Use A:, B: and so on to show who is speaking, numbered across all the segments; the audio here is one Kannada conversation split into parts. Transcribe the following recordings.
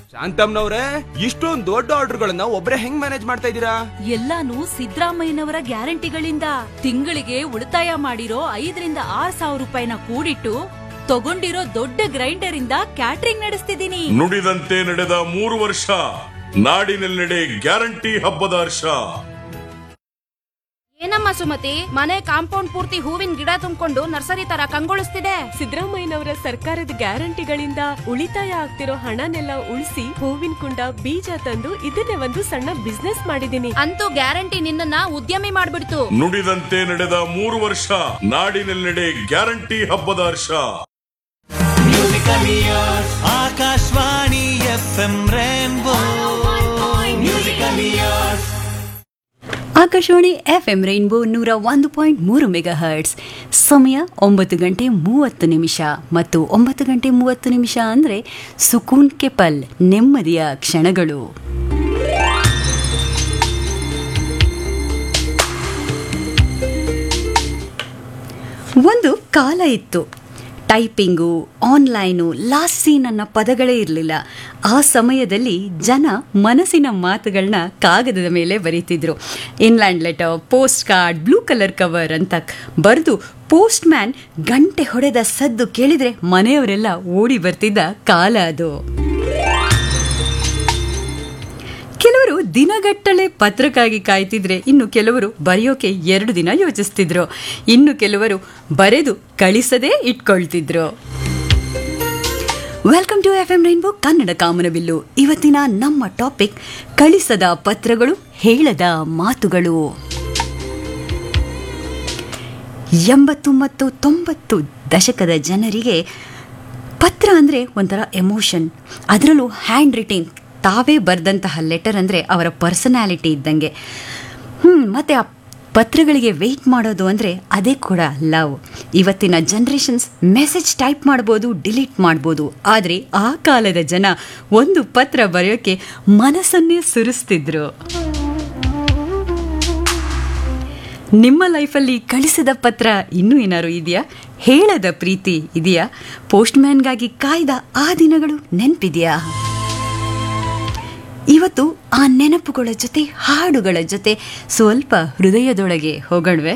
A: ಶಾಂತಮ್ನವ್ರೆ ಇಷ್ಟೊಂದ್ ದೊಡ್ಡ ಆರ್ಡರ್ಗಳನ್ನ ಒಬ್ರೇ ಹೆಂಗ್ ಮ್ಯಾನೇಜ್ ಮಾಡ್ತಾ ಇದ್ದೀರಾ
B: ಎಲ್ಲಾನು ಸಿದ್ದರಾಮಯ್ಯನವರ ಗ್ಯಾರಂಟಿಗಳಿಂದ ತಿಂಗಳಿಗೆ ಉಳಿತಾಯ ಮಾಡಿರೋ ಐದರಿಂದ ಆರ್ ಸಾವಿರ ರೂಪಾಯಿನ ಕೂಡಿಟ್ಟು ತಗೊಂಡಿರೋ ದೊಡ್ಡ ಗ್ರೈಂಡರ್ ಇಂದ ಕ್ಯಾಟ್ರಿಂಗ್ ನಡೆಸ್ತಿದ್ದೀನಿ
C: ನುಡಿದಂತೆ ನಡೆದ ಮೂರು ವರ್ಷ ನಾಡಿನೆಲ್ಲೆಡೆ ಗ್ಯಾರಂಟಿ ಹಬ್ಬದ ಹರ್ಷ
D: ಏನಮ್ಮ ಸುಮತಿ ಮನೆ ಕಾಂಪೌಂಡ್ ಪೂರ್ತಿ ಹೂವಿನ ಗಿಡ ತುಂಬಿಕೊಂಡು ನರ್ಸರಿ ತರ ಕಂಗೊಳಿಸ್ತಿದೆ
E: ಸಿದ್ದರಾಮಯ್ಯನವರ ಸರ್ಕಾರದ ಗ್ಯಾರಂಟಿಗಳಿಂದ ಉಳಿತಾಯ ಆಗ್ತಿರೋ ಹಣನೆಲ್ಲ ಉಳಿಸಿ ಹೂವಿನ ಕುಂಡ ಬೀಜ ತಂದು ಇದನ್ನೇ ಒಂದು ಸಣ್ಣ ಬಿಸ್ನೆಸ್ ಮಾಡಿದೀನಿ
D: ಅಂತೂ ಗ್ಯಾರಂಟಿ ನಿನ್ನನ್ನ ಉದ್ಯಮಿ ಮಾಡ್ಬಿಡ್ತು
C: ನುಡಿದಂತೆ ನಡೆದ ಮೂರು ವರ್ಷ ನಾಡಿನೆಲ್ಲೆಡೆ ಗ್ಯಾರಂಟಿ ಹಬ್ಬದ ಹರ್ಷ
F: Akashvani F M rainbow musical years
G: Akashvani F M rainbow ನೂರ ಒಂದು ಪಾಯಿಂಟ್ ಮೂರು ಮೆಗಾ ಹರ್ಟ್ಸ್ ಸಮಯ ಒಂಬತ್ತು ಗಂಟೆ ಮೂವತ್ತು ನಿಮಿಷ ಮತ್ತು ಒಂಬತ್ತು ಗಂಟೆ ಮೂವತ್ತು ನಿಮಿಷ ಅಂದರೆ ಸುಕೂನ್ ಕೆಪಲ್ ನೆಮ್ಮದಿಯ ಕ್ಷಣಗಳು ಒಂದು ಕಾಲ ಇತ್ತು ಟೈಪಿಂಗು ಆನ್ಲೈನು ಲಾಸ್ಟ್ ಸೀನ್ ಅನ್ನೋ ಪದಗಳೇ ಇರಲಿಲ್ಲ ಆ ಸಮಯದಲ್ಲಿ ಜನ ಮನಸ್ಸಿನ ಮಾತುಗಳನ್ನ ಕಾಗದದ ಮೇಲೆ ಬರೀತಿದ್ರು inland letter post card blue colour cover ಅಂತ ಬರೆದು ಪೋಸ್ಟ್ ಮ್ಯಾನ್ ಗಂಟೆ ಹೊಡೆದ ಸದ್ದು ಕೇಳಿದ್ರೆ ಮನೆಯವರೆಲ್ಲ ಓಡಿ ಬರ್ತಿದ್ದ ಕಾಲ ಅದು ಕೆಲವರು ದಿನಗಟ್ಟಲೆ ಪತ್ರಕ್ಕಾಗಿ ಕಾಯ್ತಿದ್ರೆ ಇನ್ನು ಕೆಲವರು ಬರೆಯೋಕೆ ಎರಡು ದಿನ ಯೋಚಿಸ್ತಿದ್ರು ಇನ್ನು ಕೆಲವರು ಬರೆದು ಕಳಿಸದೇ ಇಟ್ಕೊಳ್ತಿದ್ರು welcome to F M rainbow Kannada ಕಾಮನಬಿಲ್ಲು ಇವತ್ತಿನ ನಮ್ಮ ಟಾಪಿಕ್ ಕಳಿಸದ ಪತ್ರಗಳು ಹೇಳದ ಮಾತುಗಳು ಎಂಬತ್ತು ಮತ್ತು ತೊಂಬತ್ತು ದಶಕದ ಜನರಿಗೆ ಪತ್ರ ಅಂದರೆ ಒಂಥರ ಎಮೋಷನ್ ಅದರಲ್ಲೂ ಹ್ಯಾಂಡ್ ರಿಟೈನ್ ತಾವೇ ಬರೆದಂತಹ ಲೆಟರ್ ಅಂದರೆ ಅವರ ಪರ್ಸನಾಲಿಟಿ ಇದ್ದಂಗೆ ಹ್ಞೂ ಮತ್ತು ಆ ಪತ್ರಗಳಿಗೆ ವೆಯ್ಟ್ ಮಾಡೋದು ಅಂದರೆ ಅದೇ ಕೂಡ ಲವ್ ಇವತ್ತಿನ ಜನ್ರೇಷನ್ಸ್ ಮೆಸೇಜ್ ಟೈಪ್ ಮಾಡ್ಬೋದು ಡಿಲೀಟ್ ಮಾಡ್ಬೋದು ಆದರೆ ಆ ಕಾಲದ ಜನ ಒಂದು ಪತ್ರ ಬರೆಯೋಕ್ಕೆ ಮನಸ್ಸನ್ನೇ ಸುರಿಸ್ತಿದ್ರು ನಿಮ್ಮ ಲೈಫಲ್ಲಿ ಕಳಿಸಿದ ಪತ್ರ ಇನ್ನೂ ಏನಾದ್ರು ಇದೆಯಾ ಹೇಳದ ಪ್ರೀತಿ ಇದೆಯಾ ಪೋಸ್ಟ್ಮ್ಯಾನ್ಗಾಗಿ ಕಾಯ್ದ ಆ ದಿನಗಳು ನೆನಪಿದೆಯಾ ಇವತ್ತು ಆ ನೆನಪುಗಳ ಜೊತೆ ಹಾಡುಗಳ ಜೊತೆ ಸ್ವಲ್ಪ ಹೃದಯದೊಳಗೆ ಹೋಗೋಣವೆ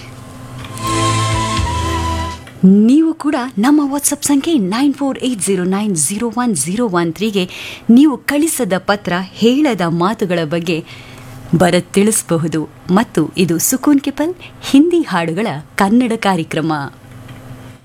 G: ನೀವು ಕೂಡ ನಮ್ಮ ವಾಟ್ಸಪ್ ಸಂಖ್ಯೆ nine four eight zero nine zero one zero one ತ್ರೀಗೆ ನೀವು ಕಳಿಸದ ಪತ್ರ ಹೇಳದ ಮಾತುಗಳ ಬಗ್ಗೆ ಬರ ತಿಳಿಸಬಹುದು ಮತ್ತು ಇದು ಸುಕೂನ್ ಕೆಪಲ್ ಹಿಂದಿ ಹಾಡುಗಳ ಕನ್ನಡ ಕಾರ್ಯಕ್ರಮ